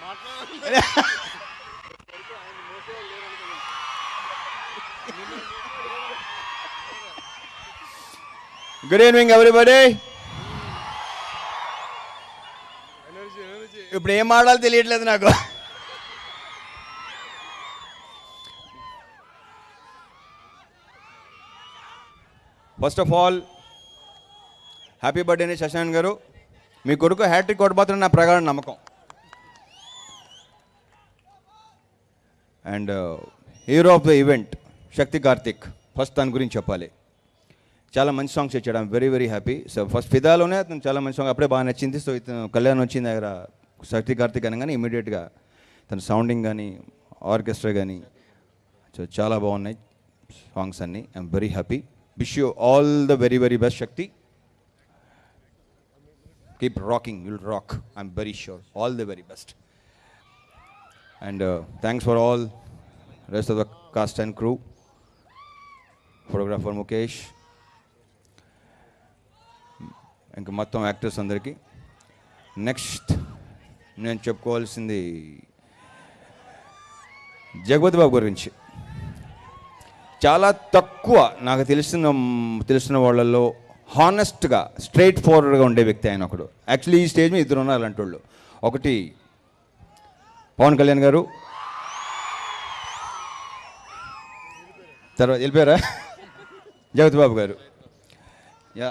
good evening everybody ఇప్పుడు ఏం ఆడాలో తెలియట్లేదు నాకు ఫస్ట్ ఆఫ్ ఆల్ హ్యాపీ బర్త్డేని శశాంక్ గారు మీ కొడుకు హ్యాట్రిక్ కొట్టబోతున్న నా ప్రగాఢ నమ్మకం and hero of the event Shakti Karthik first దాని గురించి చెప్పాలి చాలా మంచి సాంగ్స్ ఇచ్చాడు I'm very very happy so first ఫిదాలోనే అతను చాలా మంచి సాంగ్ అప్పుడే బాగా నచ్చింది సో ఇతను కళ్యాణ్ వచ్చింది దగ్గర శక్తి కార్తిక్ అనగానే ఇమీడియట్గా తన సౌండింగ్ కానీ ఆర్కెస్ట్రా కానీ సో చాలా బాగున్నాయి సాంగ్స్ అన్నీ I'm very happy wish you all the very very best Shakti keep rocking will rock I'm very sure all the very best and thanks for all rest of the cast and crew photographer Mukesh ఇంకా మొత్తం actors అందరికీ next నేను చెప్పుకోవాల్సింది జగపతి బాబు గురించి చాలా తక్కువ నాకు తెలిసిన తెలిసిన వాళ్ళల్లో హానెస్ట్గా స్ట్రైట్ ఫార్వర్డ్గా ఉండే వ్యక్తి ఆయన ఒకడు యాక్చువల్లీ ఈ స్టేజ్ మీద ఇద్దరు ఉన్నారు అలాంటి వాళ్ళు ఒకటి పవన్ కళ్యాణ్ గారు తర్వాత వెళ్ళిపోయారా జగత్ బాబు గారు యా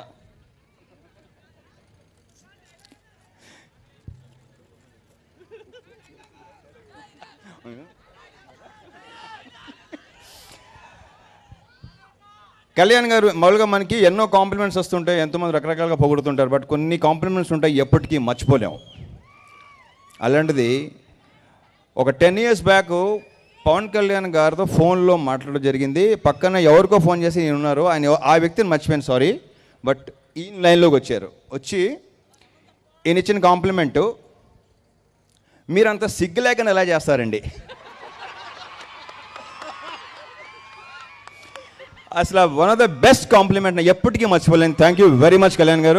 కళ్యాణ్ గారు మామూలుగా మనకి ఎన్నో కాంప్లిమెంట్స్ వస్తుంటాయి ఎంతోమంది రకరకాలుగా పొగుడుతుంటారు బట్ కొన్ని కాంప్లిమెంట్స్ ఉంటాయి ఎప్పటికీ మర్చిపోలేము అలాంటిది ఒక ten years back Pawan Kalyan గారితో ఫోన్లో మాట్లాడడం జరిగింది పక్కన ఎవరికో ఫోన్ చేసి ఈయన ఉన్నారు ఆయన ఎవ- ఆ వ్యక్తిని మర్చిపోయాను సారీ బట్ ఈ లైన్లోకి వచ్చారు వచ్చి ఈయన ఇచ్చిన కాంప్లిమెంటు మీరంత సిగ్గులేకని ఎలా చేస్తారండి అసలు one of the best compliment నేను ఎప్పటికీ మర్చిపోలేను thank you very much Kalyan garu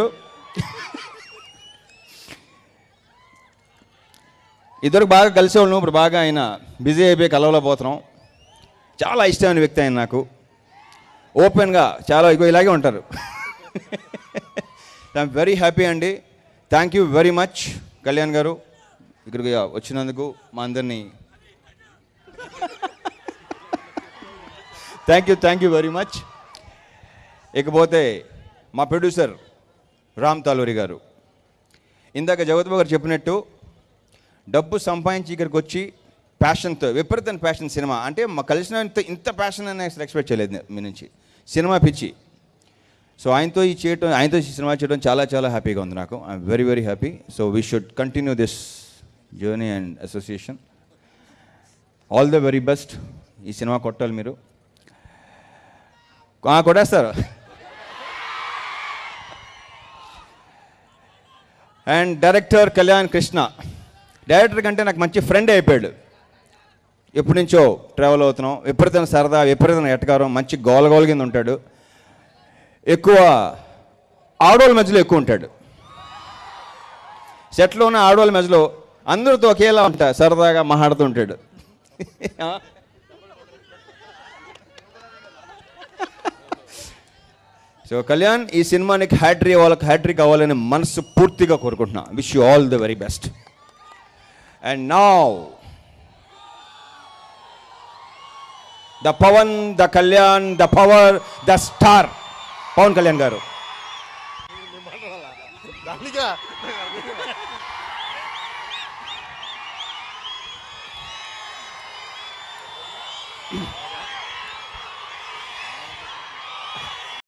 ఇద్దరు బాగా కలిసేవాళ్ళం ఇప్పుడు బాగా ఆయన బిజీ అయిపోయి కలవలేకపోతున్నాం చాలా ఇష్టమైన వ్యక్తి ఆయన నాకు ఓపెన్గా చాలా ఇగో ఇలాగే ఉంటారు ఐఎమ్ వెరీ హ్యాపీ అండి thank you very much Kalyan garu ఇక్కడికి వచ్చినందుకు మా అందరినీ thank you thank you very much ఇకపోతే మా ప్రొడ్యూసర్ రామ్ తాలూరి గారు ఇందాక జగత్బాబు గారు చెప్పినట్టు డబ్బు సంపాదించి ఇక్కడికి వచ్చి ప్యాషన్తో విపరీతమైన ప్యాషన్ సినిమా అంటే మా కలిసిన ఇంత ఇంత ప్యాషన్ అని అసలు ఎక్స్పెక్ట్ చేయలేదు నే- మీ నుంచి సినిమా పిచ్చి సో ఆయనతో ఈ చేయటం ఆయనతో ఈ సినిమా చేయడం చాలా చాలా హ్యాపీగా ఉంది నాకు I'm very very happy so we should continue this journey and association all the very best ఈ సినిమా కొట్టాలి మీరు ఆ, కొట్టేస్తారు and director Kalyan Krishna director కంటే నాకు మంచి ఫ్రెండ్ అయిపోయాడు ఎప్పటి నుంచో ట్రావెల్ అవుతున్నాం విపరీతమైన సరదా విపరీతమైన ఎటకారం మంచి గోలగోల కింద ఉంటాడు ఎక్కువ ఆడవాళ్ళ మధ్యలో ఎక్కువ ఉంటాడు సెట్లో ఉన్న ఆడవాళ్ళ మధ్యలో అందరితో ఒకేలా ఉంటా సరదాగా మాట్లాడుతూ ఉంటాడు సో కళ్యాణ్ ఈ సినిమానికి హ్యాట్రీ వాళ్ళకి హ్యాట్రీ కావాలని మనసు పూర్తిగా కోరుకుంటున్నా wish you all the very best and now the Pawan the Kalyan the power the star Pawan Kalyan garu దానికా